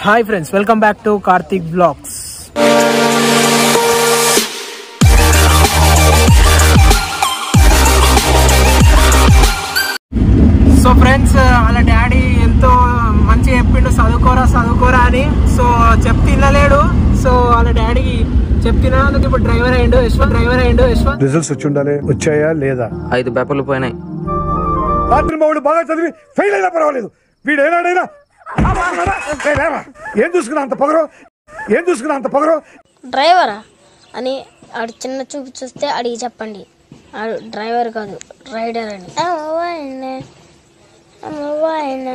Hi friends welcome back to Karthik vlogs so friends వాళ్ళ daddy ఎంతో మంచిగా చెప్పిండు చదువుకోరా చదువుకోరా అని సో చెప్తే వినలేడు సో వాళ్ళ డాడీకి చెప్తున్నందుకు ఇప్పుడు డ్రైవర్ అయ్యిండు యశ్వంత్ డ్రైవర్ అయ్యిండు యశ్వంత్ రిజల్ట్స్ వచ్చి ఉండాలి వచ్చాయా లేదా ఐదు పేపర్లు పోయినాయి రాత్రి మావాడు బాగా చదివి ఫెయిల్ అయినా పర్వాలేదు వీడు ఏనాడైనా ఆ మాట్లాడా? ఏయ్ లేరా. ఏం చూసుకున్నా అంత పొగరు ఏం చూసుకున్నా అంత పొగరు డ్రైవరా అని ఆడు చిన్న చూపు చూస్తే అడిగి చెప్పండి ఆడు డ్రైవర్ కాదు రైడర్ అని అమ్మవాయన అమ్మవాయన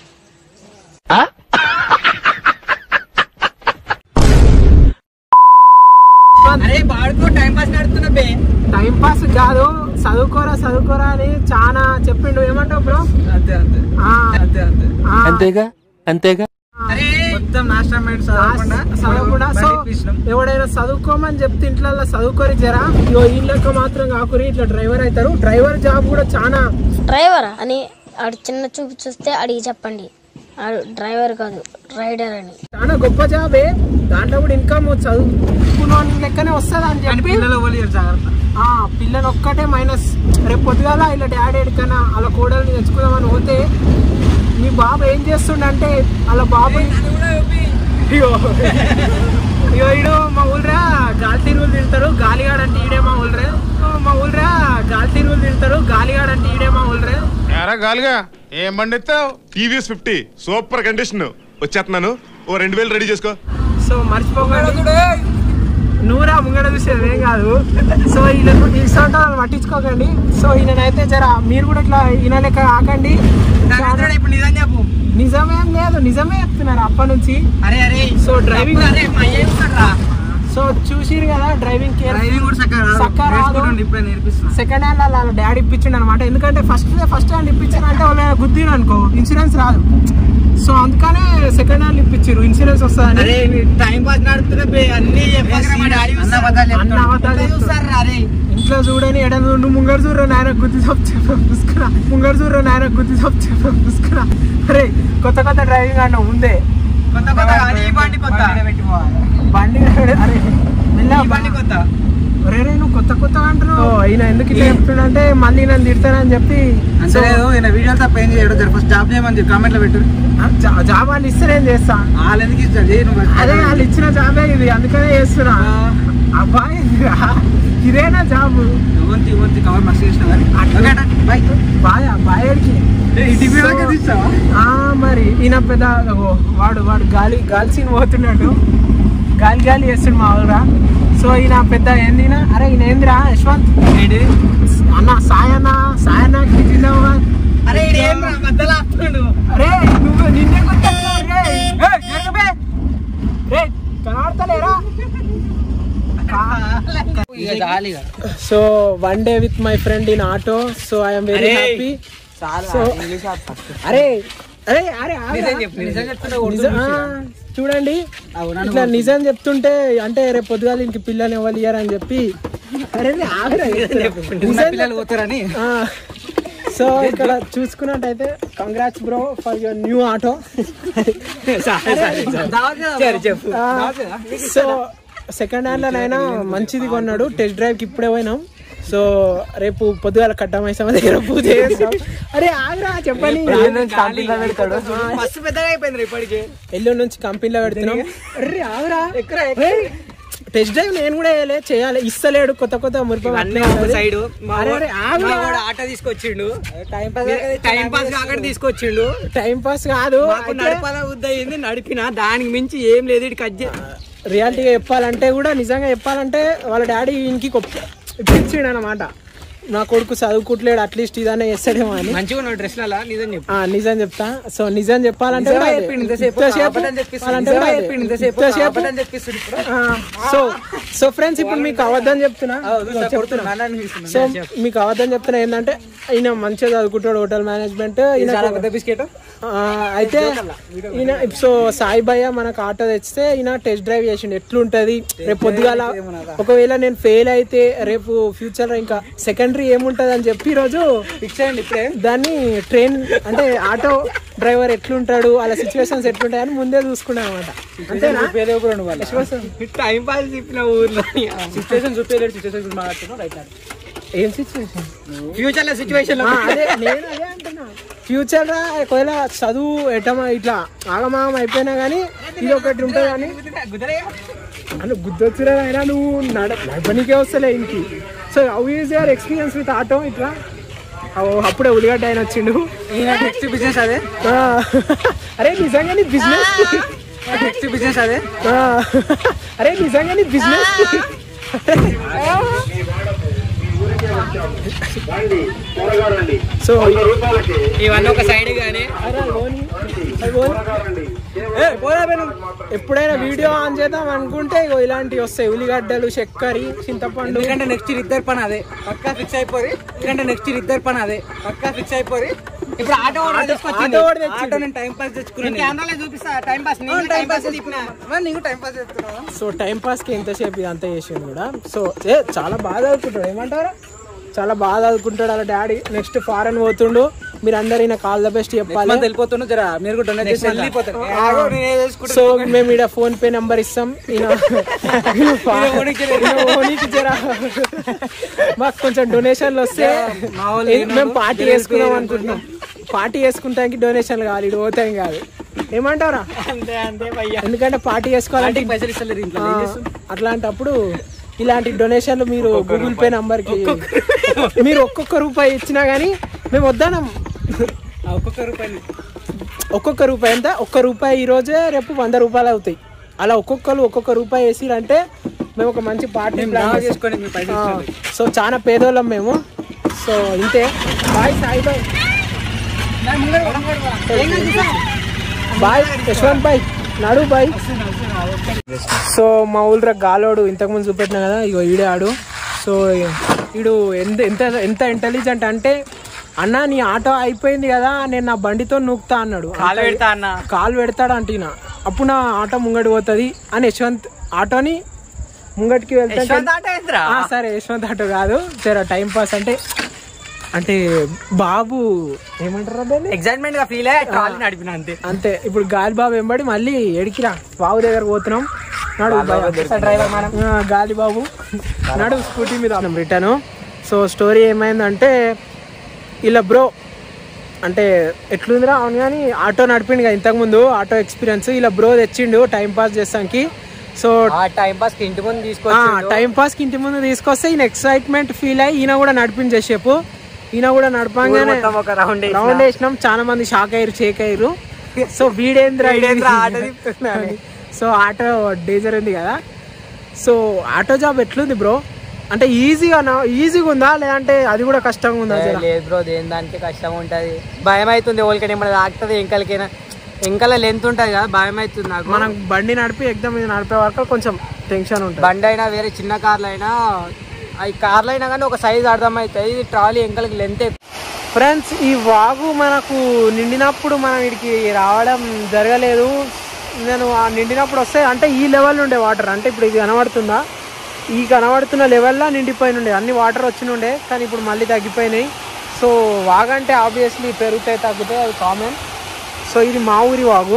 అరే బాడుకో టైం పాస్ నడుతున్నా బే టైం పాస్ కాదు చదువుకోరా చదువుకోరా అని చాలా చెప్పిండు ఏమంటావు బ్రో అంతే అంతే అంతే అంతే అంతేగా అంతేగా అరే మొత్తం నాశనం అయ్యింది చదవకుండా చదవకుండా సో బండి ఇప్పించినాం. ఎవడైనా చదువుకోమని చెప్తే ఇంట్లో చదువుకోరి జరా ఇగో వీళ్ళకి మాత్రం కాకురి ఇట్లా డ్రైవర్ అవుతారు డ్రైవర్ జాబ్ కూడా చాలా డ్రైవరా అని ఆడు చిన్న చూపు చూస్తే అడిగి చెప్పండి ఆడు డ్రైవర్ కాదు రైడర్ అని చాలా గొప్ప జాబే దాంట్లో కూడా ఇన్కమ్ చదువుకున్న లెక్కనే వస్తుంది అని కానీ చెప్పి పిల్లలు పోలేరు జాగ్రత్త ఆ పిల్లని ఒక్కటే మైనస్ రేపు పొద్దుగాల ఇలా డాడీ ఎడికన్నా అలా కోడల్ని తెచ్చుకుందామని పోతే మీ బాబు ఏం చేస్తుండంటే అలా బాబు ఇగో ఇగో ఈడు మా ఊళ్ళరా గాలి తిరుగులు తింటారు గాలిగాడు అంటే ఈడే మా ఊళ్ళరే మా ఊళ్ళరా గాలి తిరుగులు తింటారు గాలిగాడు అంటే ఈడే మా ఊళ్ళరే ఎరా గాలిగా ఏం బండి ఎత్తావు టీవీఎస్ ఫిఫ్టీ సూపర్ కండిషన్ వచ్చేస్తున్నాను ఓ రెండు వేలు రెడీ చేసుకో సో మర్చిపోకండి నూరా ముంగడ చూసేది ఏం కాదు సో ఈయన ఈ సొంత పట్టించుకోకండి సో ఈయనైతే జర మీరు కూడా ఇట్లా ఈయన లెక్క ఆకండి దాని ఇప్పుడు నిజం చెప్పు నిజమేం లేదు నిజమే చెప్తున్నారు అప్పటి నుంచి అరే అరే సో డ్రైవింగ్ అరే మా అయ్య చూస్తాడురా. సో చూసిరు కదా డ్రైవింగ్ కేర్ డ్రైవింగ్ కూడా చక్కగా రాదు. చక్కగా రాదు. నేర్చుకుంటుండు, ఇప్పుడే నేర్పిస్తున్నా సెకండ్ హ్యాండ్ వాళ్ళ డాడీ ఇప్పించిండు అనమాట ఎందుకంటే ఫస్ట్ ఫస్ట్ హ్యాండ్ ఇప్పించారు అంటే వాళ్ళ గుద్దిరు అనుకో ఇన్సూరెన్స్ రాదు సో అందుకనే సెకండ్ హ్యాండ్ ఇప్పించారు ఇన్సూరెన్స్ వస్తుందని అరే టైం పాస్ నడుతున్నా బే అన్ని చెప్పకరా మా డాడీ అన్న అబద్ధాలు అన్న అబద్ధాలు చెప్తాడు. చూస్తారా అరే ఇంట్లో చూడని ఎడ నువ్వు ముంగర చూడరు నాయన గుద్ది తప్పు చెప్పాను చూసుకురా ముంగర చూడరు నాయన గుద్ది తప్పు చెప్పాను చూసుకురా అరే కొత్త కొత్త డ్రైవింగ్ అన్న ఉందే కొత్త కొత్త కానీ ఈ బండి కొత్త బండి అరే మెల్ల ఈ బండి కొత్త అరే రే నువ్వు కొత్త కొత్త అంటున్నావు ఈయన ఎందుకు ఇట్లా చెప్తుండంటే మళ్ళీ నన్ను తిడతానని చెప్పి అంతే లేదు ఈయన వీడియో తప్ప ఏం చేయడు జర ఫస్ట్ జాబ్ చేయమని చెప్పి కామెంట్ లో పెట్టు జా- జాబ్ వాళ్ళు ఇస్తే నేను చేస్తా వాళ్ళు ఎందుకు ఇస్తారు చేయి నువ్వు అదే వాళ్ళు ఇచ్చిన జాబే ఇది అందుకనే చేస్తున్నా అబ్బాయి ఇదేనా జాబ్ వంతి వంతి కవర్ మస్తు చేసిన కానీ బాయ్ బాయ్ బాయడికి టీవీ దాకా తీస్తావా ఆ మరి ఈయన పెద్ద ఓ, వాడు వాడు గాలి గాలి సీన్ పోతున్నాడు గాలి గాలి చేస్తుండు మా ఊరా సో ఈయన పెద్ద ఏంది ఈయన? అరే ఈయన ఏందిరా యశ్వంత్ ఏంటి అన్న సాయన్న సాయన్న జిందాబాద్ అరే ఈడు ఏం రా మధ్యలో ఆపుతుండు అరే నువ్వు నిన్నే కొట్టేస్తా, రే. ఏయ్, ఎక్కబే. రే, కనబడతలేరా ఇక జాలీగా so one day with my friend in auto so I'm very అరే. హ్యాపీ చాలా సో ఇంగ్లీష్ ఆపు first. అరే అరే అరే ఆగురా. నిజం చెప్పు నిజం చెప్తున్నా నిజం- ఆ, చూడండి ఇట్లా నిజం చెప్తుంటే అంటే రేపు పొద్దుగాల ఇంక పిల్లని ఎవరు ఇయ్యరు అని చెప్పి అరే రే, ఆగురా, నిజం పిల్లలు పోతారని ఆ, సో ఇక్కడ చూసుకున్నట్టయితే congrats bro for your new auto సరే చెప్పు సో సెకండ్ హ్యాండ్ లోనైనా మంచిది కొన్నాడు టెస్ట్ డ్రైవ్ కి ఇప్పుడే పోయినాం సో రేపు పొద్దుగాల కట్టమైసమ్మ దగ్గర పూజ చేస్తాం అరే ఆగ్రా చెప్పని మస్తు పెద్దగా అయిపోయింది ఇప్పటికి ఎల్లుండి నుంచి కంపెనీలో పెడుతున్నాం అరే ఆగ్రా టెస్ట్ డ్రైవ్ నేను కూడా వేయలే చేయాలి ఇస్తలేడు కొత్త కొత్త మురిపం అట్లే ఉంటది. సైడ్ అరే, అరే, ఆగురా. ఆటో తీసుకొచ్చిండు టైం పాస్ కాక తీసుకొచ్చిండు టైం పాస్ కాదు మాకు నడపాల ఉద్ద అయింది నడిపిన దానికి మించి ఏం లేదు ఇటు కట్ రియాలిటీగా చెప్పాలంటే కూడా నిజంగా చెప్పాలంటే వాళ్ళ డాడీ ఇంటికి ఇప్పించాడు అనమాట నా కొడుకు చదువుకుంటలేడు అట్లీస్ట్ ఇదనే చేస్తాడేమో అని మంచిగా ఉన్నాడు డ్రెస్లలో నిజం చెప్పు ఆ, నిజం చెప్తా సో నిజం చెప్పాలంటే కూడా నిజమే అదే. చెప్పిండు ఇంతసేపు, ఇంతసేపు అబద్ధం చెప్పిస్తుండు. వాళ్ళంటే నిజమే కూడా అదే. చెప్పిండు ఇంతసేపు, ఇంతసేపు అబద్ధం చెప్పిస్తుండు ఇప్పుడు. ఆ, సో సో ఫ్రెండ్స్ ఇప్పుడు మీకు అబద్ధం చెప్తున్నా చెప్తున్నా సో మీకు అబద్ధం చెప్తున్నా ఏంటంటే ఈయన మంచిగా చదువుకుంటాడు హోటల్ మేనేజ్మెంట్ ఈయన బిస్కెట్ ఆ, అయితే ఈయన సో సాయి భయ్య మనకు ఆటో తెచ్చితే ఈయన టెస్ట్ డ్రైవ్ చేసిండు ఎట్లుంటది రేపు పొద్దుగాల ఒకవేళ నేను ఫెయిల్ అయితే రేపు ఫ్యూచర్ లో ఇంకా సెకండ్ లెజెండరీ ఏముంటది అని చెప్పి ఈరోజు ఫిక్స్ అయ్యండి ఇప్పుడే దాన్ని ట్రైన్ అంటే ఆటో డ్రైవర్ ఎట్లుంటాడు అలా సిచ్యువేషన్స్ ఎట్లుంటాయి అని ముందే చూసుకున్నాం అనమాట అంతేనా చూపించలేకపోయాడు వాళ్ళు టైం పాస్ చెప్పిన ఊర్లో సిచ్యువేషన్ చూపించలేడు సిచ్యువేషన్ మాట్లాడుతున్నావు రైట్ ఏం సిచ్యువేషన్ ఫ్యూచర్ లో సిచ్యువేషన్ అదే నేను అదే అంటున్నా ఫ్యూచర్ రా ఒకవేళ చదువు ఎటమా ఇట్లా ఆగమాగం అయిపోయినా కానీ ఇది ఒకటి ఉంటుంది కానీ అను గుద్దొచ్చురా అయినా నువ్వు నడ నడపనికే వస్తలే ఇంటికి so how is your experience with auto ఇట్లా ఓ, అప్పుడే ఉలిగడ్డ ఆయన వచ్చిండు నెక్స్ట్ బిజినెస్ అదే ఆ, అరే నిజంగా నీ బిజినెస్ నెక్స్ట్ బిజినెస్ అదే అరే నిజంగా నీ బిజినెస్ సో ఇవన్నీ ఒక సైడ్ గానీ అరే లోని లోని ఎప్పుడైనా వీడియో ఆన్ చేద్దాం అనుకుంటే ఇగో ఇలాంటివి వస్తాయి ఉల్లిగడ్డలు చక్కెర చింతపండు ఎందుకంటే నెక్స్ట్ ఇద్దరు పని అదే పక్కా ఫిక్స్ అయిపోయి ఎందుకంటే నెక్స్ట్ ఇద్దరు పని అదే పక్కా ఫిక్స్ అయిపోయి ఇప్పుడు ఆటో ఆటో కూడా తెచ్చిండు. ఆటో నేను టైం పాస్ తెచ్చుకున్నాను కెమెరాలో చూపిస్తా టైం పాస్ టైం పాస్ నీకు టైం పాస్ చెప్తున్నావా సో టైం పాస్ కి ఎంతసేపు ఇదంతా చేసిండు కూడా సో ఏ చాలా బాగా చదువుకుంటాడు ఏమంటారు చాలా బాగా చదువుకుంటాడు అలా డాడీ నెక్స్ట్ ఫారెన్ పోతుండు మీరు అందరు ఈయన కాల్ ద బెస్ట్ చెప్పాలి వెళ్ళిపోతున్నా జరా మీరు కూడా డొనేట్ చేసి వెళ్ళిపోతారు సో మేము ఇక్కడ ఫోన్ పే నంబర్ ఇస్తాం ఈయన ఈయన ఫా- ఈయన ఓనికి జరా మాకు కొంచెం డొనేషన్లు వస్తే మా వాళ్ళు ఏ- మేము పార్టీ చేసుకుందాం అనుకుంటున్నాం పార్టీ చేసుకుంటానికి డొనేషన్లు కావాలి ఇటు పోతాం కాదు ఏమంటారా అంతే అంతే భయ్యా ఎందుకంటే పార్టీ చేసుకోవాలంటే పైసలు ఇస్తలేరు ఇంట్లో ఆ, అట్లాంటప్పుడు ఇలాంటి డొనేషన్లు మీరు గూగుల్ పే నంబర్ కి మీరు ఒక్కొక్క రూపాయి ఇచ్చినా గానీ మేము వద్దానం ఒక్కొక్క రూపాయలు ఒక్కొక్క రూపాయి ఎంత ఒక్క రూపాయి ఈ రోజే రేపు వంద రూపాయలు అవుతాయి అలా ఒక్కొక్కరు ఒక్కొక్క రూపాయి వేసిరంటే మేము ఒక మంచి పార్టీ ప్లాన్ దావా చేసుకొని చేసుకొని మీ పైసలు ఇస్తలేరు. సో చాలా పేదోళ్ళం మేము సో ఇంతే bye Sai bye bye Yashwant bye నడు బాయ్ సో మా ఊళ్ళో గాలోడు ఇంతకుముందు చూపెట్టినా కదా ఇగో ఈడే ఆడు సో వీడు ఎంత ఎంత ఎంత ఇంటెలిజెంట్ అంటే అన్న నీ ఆటో అయిపోయింది కదా నేను నా బండితో నూకుతా అన్నాడు కాలు పెడతా అన్న కాలు పెడతాడు అంటీనా అప్పుడు నా ఆటో ముంగడి పోతుంది అని యశ్వంత్ ఆటోని ముంగటికి వెళ్తే ఆ, సరే యశ్వంత్ ఆటో కాదు జర టైం పాస్ అంటే అంటే బాబు ఏమంటారు దాన్ని ఎగ్జైట్మెంట్ గా ఫీల్ అయ్యి కాలు నడిపిన అంతే అంతే ఇప్పుడు గాలి బాబు వెంబడి మళ్ళీ ఎడికిరా బాబు దగ్గర పోతున్నాం నడు డ్రైవర్ మనం గాలి బాబు నడు స్కూటీ మీద రిటర్న్ సో స్టోరీ ఏమైందంటే ఇలా బ్రో అంటే ఎట్లుందిరా అవును కానీ ఆటో నడిపిండు కదా ఇంతకుముందు ఆటో ఎక్స్పీరియన్స్ ఇలా బ్రో తెచ్చిండు టైం పాస్ చేస్తానికి సో ఆ టైం పాస్ కి ఇంటి ముందు ఆ, తీసుకొచ్చి టైం పాస్ కి ఇంటి ముందు తీసుకొస్తే ఈయన ఎక్సైట్మెంట్ ఫీల్ అయ్యి ఈయన కూడా నడిపించేసేపు ఈయన కూడా నడపంగానే మొత్తం ఒక రౌండ్ రౌండ్ వేసినాం చాలా మంది షాక్ అయ్యారు షేక్ అయ్యారు సో వీడేంద్ర వీడేంద్రా ఆటో తిప్పుతున్నా అని. సో ఆటో డేజర్ ఉంది కదా సో ఆటో జాబ్ ఎట్లుంది బ్రో అంటే ఈజీగా ఈజీగా ఉందా లేదంటే అది కూడా కష్టంగా ఉందా జర? లేదు బ్రో దేని దానికి కష్టం ఉంటది భయం అవుతుంది ఓలికని ఏమైనా తాకుతుంది ఎంకలకైనా ఎంకల లెంత్ ఉంటది కదా భయం అవుతుంది నాకు మనం బండి నడిపి ఎగ్జామ్ మీద నడిపే వరకు కొంచెం టెన్షన్ ఉంటుంది బండి అయినా వేరే చిన్న కార్లు అయినా అవి కార్లు అయినా కానీ ఒక సైజ్ అర్థమవుతుంది ఇది ట్రాలీ ఎంకలకి లెంత్ ఫ్రెండ్స్ ఈ వాగు మనకు నిండినప్పుడు మనం వీడికి రావడం జరగలేదు నేను ఆ నిండినప్పుడు వస్తే అంటే ఈ లెవెల్ ఉండే వాటర్ అంటే ఇప్పుడు ఇది కనబడుతుందా ఈ కనబడుతున్న లెవెల్లో నిండిపోయి ఉండే అన్ని వాటర్ వచ్చినుండే కానీ ఇప్పుడు మళ్ళీ తగ్గిపోయినాయి సో వాగంటే ఆబ్వియస్లీ పెరుగుతాయి తగ్గుతాయి అది కామన్ సో ఇది మా ఊరి వాగు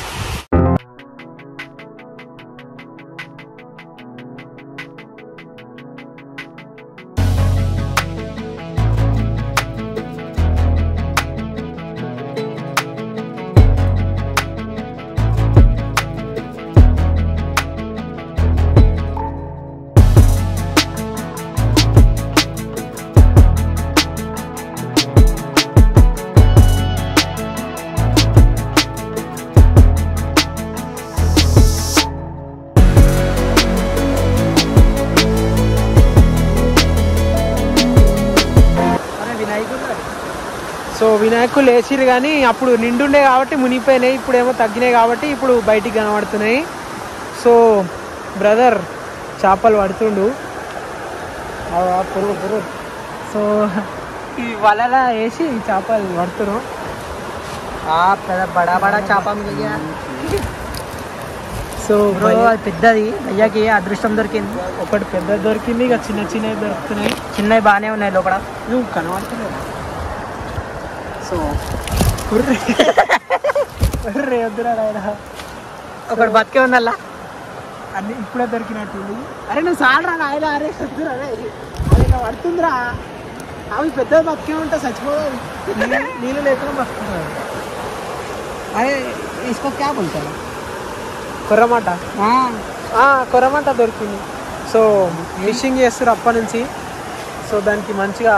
సో వినాయకులు వేసిరు కానీ అప్పుడు నిండుండే కాబట్టి మునిగిపోయినాయి ఇప్పుడు ఏమో తగ్గినాయి కాబట్టి ఇప్పుడు బయటికి కనబడుతున్నాయి సో బ్రదర్ చేపలు పడుతుండు ఆ, ఆ, పురుగు పురుగు సో ఈ వలలా వేసి చేపలు పడుతున్నాం బడా బడా చేప మిలిగా సో బ్రో అది పెద్దది అయ్యాకి అదృష్టం దొరికింది ఒకటి పెద్ద దొరికింది ఇక చిన్న చిన్నవి దొరుకుతున్నాయి చిన్నవి బాగానే ఉన్నాయి లోపల నువ్వు కనబడుతున్నావు సో ఉర్రే ఉర్రే వద్దురా నాయనా ఒకటి బతికే ఉందల్లా అన్ని ఇప్పుడే దొరికినట్టుంది అరే నువ్వు సాలరా నాయన అరే వద్దురా రే అది ఇలా పడుతుందిరా అవి పెద్ద బతికే ఉంటా చచ్చిపోదు నీళ్ళు- నీళ్ళు లేకుండా బతుకుతున్నాయి అరే ఇసుకో క్యాబ్ ఉంటాయి కొర్రమాట కొర్రమాట దొరికింది సో ఫిషింగ్ చేస్తారు అప్పటి నుంచి సో దానికి మంచిగా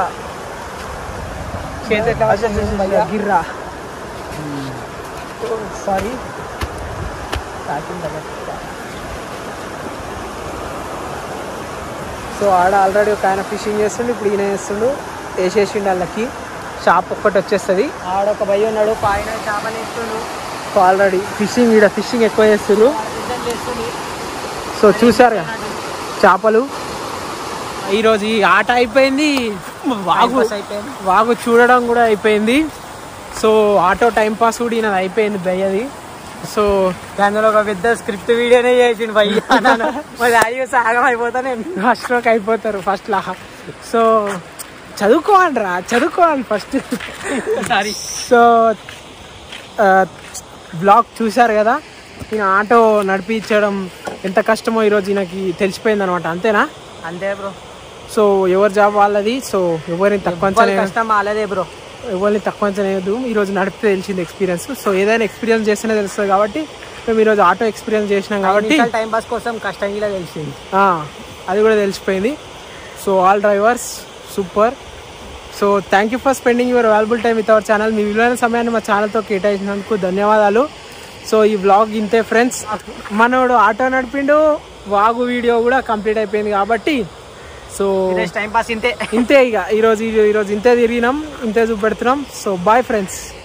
చేతి ఎట్లా పడుతుంది భయ్యా, గిర్రా సారీ సో ఆడ ఆల్రెడీ ఒక ఆయన ఫిషింగ్ చేస్తుండు ఇప్పుడు ఈయన చేస్తుండు వేసేసిండు వాళ్ళకి షాప్ ఒక్కటి వచ్చేస్తుంది ఆడ ఒక భయ్య ఉన్నాడు పైన చేపలు వేస్తుండు సో ఆల్రెడీ ఫిషింగ్ ఈడ ఫిషింగ్ ఎక్కువ చేస్తున్నారు సో చూసారు చేపలు ఈరోజు ఈ ఆట అయిపోయింది వాగు అయిపోయింది వాగు చూడడం కూడా అయిపోయింది సో ఆటో టైం పాస్ కూడా ఈయనది అయిపోయింది భయ్యది సో అందులో ఒక పెద్ద స్క్రిప్ట్ వీడియోనే చేసిండు భయ్య నన్ను. మా డాడీ సాగం అయిపోతా నేను ఫస్ట్ లోకి అయిపోతారు ఫస్ట్ లా సో చదువుకోవాలిరా చదువుకోవాలి ఫస్ట్ సారీ సో బ్లాగ్ చూశారు కదా ఈయన ఆటో నడిపించడం ఎంత కష్టమో ఈరోజు ఈయనకి తెలిసిపోయింది అనమాట అంతేనా అంతే బ్రో సో ఎవరి జాబ్ వాళ్ళది సో ఎవరిని తక్కువ అంచనా వేయ- కష్టం అలాదే బ్రో ఎవరిని తక్కువ అంచనా వేయద్దు ఈరోజు నడిపితే తెలిసింది ఎక్స్పీరియన్స్ సో ఏదైనా ఎక్స్పీరియన్స్ చేస్తేనే తెలుస్తుంది కాబట్టి మేము ఈరోజు ఆటో ఎక్స్పీరియన్స్ చేసినాం కాబట్టి టైం పాస్ కోసం కష్టం ఇలా తెలిసింది ఆ, అది కూడా తెలిసిపోయింది so all drivers super so thank you for spending your valuable time with our channel మీ విలువైన సమయాన్ని మా ఛానల్తో కేటాయించినందుకు ధన్యవాదాలు సో ఈ వ్లాగ్ ఇంతే ఫ్రెండ్స్ మనోడు ఆటో నడిపిండు వాగు వీడియో కూడా కంప్లీట్ అయిపోయింది కాబట్టి సో టైం పాస్ ఇంతే ఇంతే ఇక ఈరోజు ఈరోజు ఇంతే తిరిగినాం ఇంతే చూపెడుతున్నాం సో బాయ్ ఫ్రెండ్స్